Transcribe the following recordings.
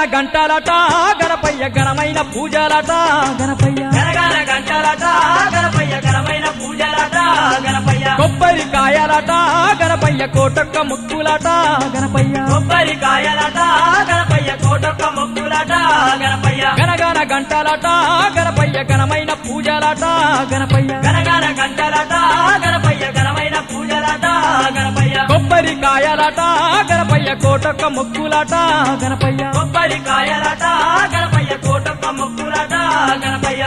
గంటలట గణపయ్య ఘనమైన పూజలట గణపయ్య గనగన గంటలట గణపయ్య ఘనమైన పూజలట గణపయ్య కొబ్బరికాయలట గణపయ్య కోటొక్క ముక్కులట గణపయ్య కొబ్బరికాయలట గణపయ్య కోటొక్క మొక్కులట గణపయ్య గనగన గంటలట గణపయ్య ఘనమైన పూజలట గణపయ్య గనగన గంటలట గణపయ్య ఘనమైన పూజలట గణపయ్య కొబ్బరికాయలట గణపయ్య కోటొక్క ముక్కులట గణపయ్య కొబ్బరికాయలట గణపయ్య కోటొక్క మొక్కులట గణపయ్య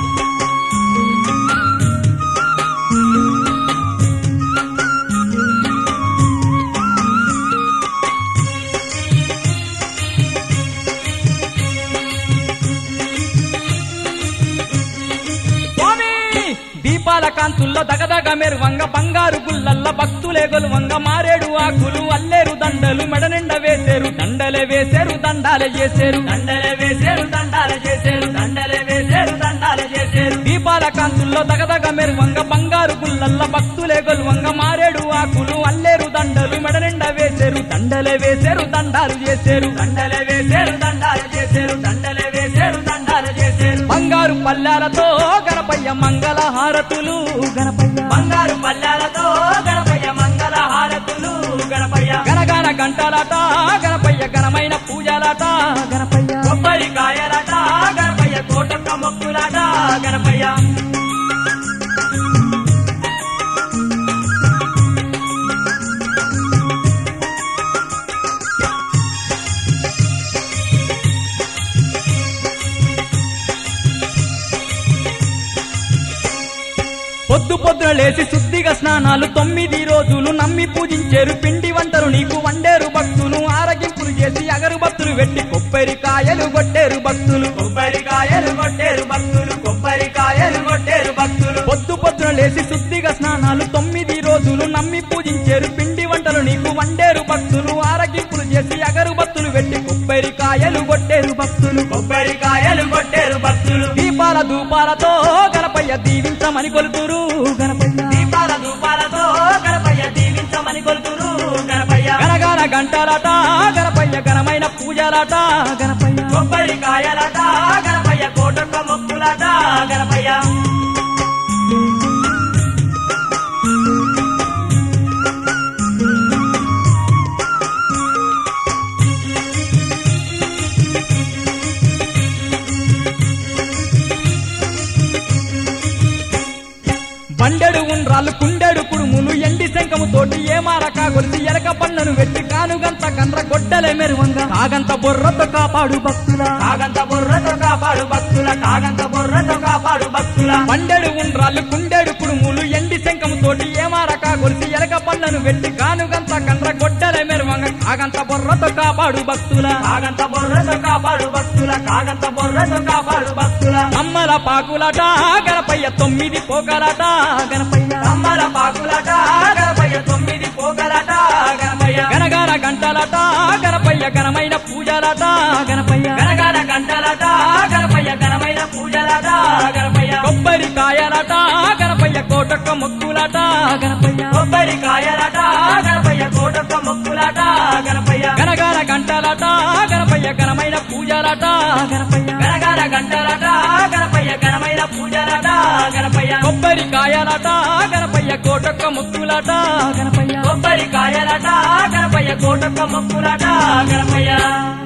స్వామి దీపాల కాంతుల్లో దగదగ మెరువంగ బంగారు గుల్లల్ల భక్తులే గొలువంగ మారేడు ఆకులు అల్లేరు దండలు మెడ నిండ వేసేరు దండలే వేసేరు దండాలే చేసేరు దండలే వేసేరు దండాలు చేసేరు దండలే వేసేరు దండాలు చేసేరు దీపాల కాంతుల్లో దగదగ మెరువంగ బంగారు గుల్లల్ల భక్తులే గొలువంగ మారేడు ఆకులు అల్లేరు దండలు మెడ నిండ వేసేరు దండలే వేసేరు దండాలు చేసేరు దండలే వేసేరు దండాలు చేసేరు దండలే వేసేరు దండాలు చేసేరు బంగారు పల్లాలతో గణపయ్య మంగళ హారతులు గణపయ్య బంగారు పల్లెలతో గణపయ్య మంగళ హారతులు గణపయ్య గనగన గంటలట గణపయ్య ఘనమైన పూజలట గణపయ్య కొబ్బరికాయలట గణపయ్య కోటొక్క మొక్కులట గణపయ్య పొద్దు పొద్దున లేచి శుద్ధిగా స్నానాలు తొమ్మిది రోజులు నమ్మి పూజించేరు పిండి వంటలు నీకు వండేరు భక్తులు ఆరగింపులు చేసి అగరుబత్తులు పెట్టి కొబ్బరికాయలు కొట్టేరు భక్తులు కొబ్బరికాయలు కొట్టేరు భక్తులు కొబ్బరికాయలు కొట్టేరు భక్తులు పొద్దు పొద్దున లేచి శుద్ధిగా స్నానాలు తొమ్మిది రోజులు నమ్మి పూజించేరు పిండి వంటలు నీకు వండేరు భక్తులు ఆరగింపులు చేసి అగరుబత్తులు పెట్టి కొబ్బరికాయలు కొట్టేరు భక్తులు కొబ్బరికాయలు కొట్టేరు భక్తులు దీపాల ధూపాలతో గణపయ్య దీవించమని కొలుతురు గణపయ్య దీపాల ధూపాలతో గణపయ్య దీవించమని కొలుతురు గణపయ్య గనగన గంటలట గణపయ్య ఘనమైన పూజలట గణపయ్య కొబ్బరికాయలట గణపయ్య కోటొక్క మొక్కులట గణపయ్య బండెడు ఉండ్రాలు కుండెడు కుడుములు ఎండి శంఖము తోటి ఏమారక గొలిసి ఎలక పన్నను వెట్టి కానుగంత కండ్ర గొడ్డలే మెరువంగా కాగంత బొర్రతో కాపాడు భక్తుల కాగంత బుర్రతో కాపాడు భక్తుల కాగంత బుర్రతో కాపాడు భక్తుల బండెడు ఉండ్రాలు కుండెడు కుడుములు ఎండి శంఖము తోటి ఏమారక గొలిసి ఎలక పన్నను వెట్టి కానుగంత కండ్ర గొడ్డలే మెరువంగా కాగంత బొర్రతో కాపాడు భక్తుల కాగంత బుర్రతో కాపాడు భక్తుల కాగంత బుర్రతో కాపాడు భక్తుల అమ్మల పాకులట గణపయ్య తొమ్మిది పోకలట గణపయ్య అమ్మల పాకులట గణపయ్య తొమ్మిది పోగలట గణపయ్య గనగన గంటలట గణపయ్య ఘనమైన పూజలట గణపయ్య గనగన గంటలట గణపయ్య ఘనమైన పూజలట గణపయ్య కొబ్బరికాయలట గణపయ్య కోటొక్క ముక్కులట గణపయ్య కొబ్బరికాయలట గణపయ్య కోటొక్క మొక్కులట గణపయ్య గనగన గంటలట గణపయ్య ఘనమైన పూజలట గణపయ్య గనగన గంటలట గణపయ్య ఘనమైన పూజలట గణపయ్య కొబ్బరికాయలట గణపయ్య కోటొక్క ముక్కులట గణపయ్య కొబ్బరికాయలట గణపయ్య కోటొక్క మొక్కులట గణపయ్య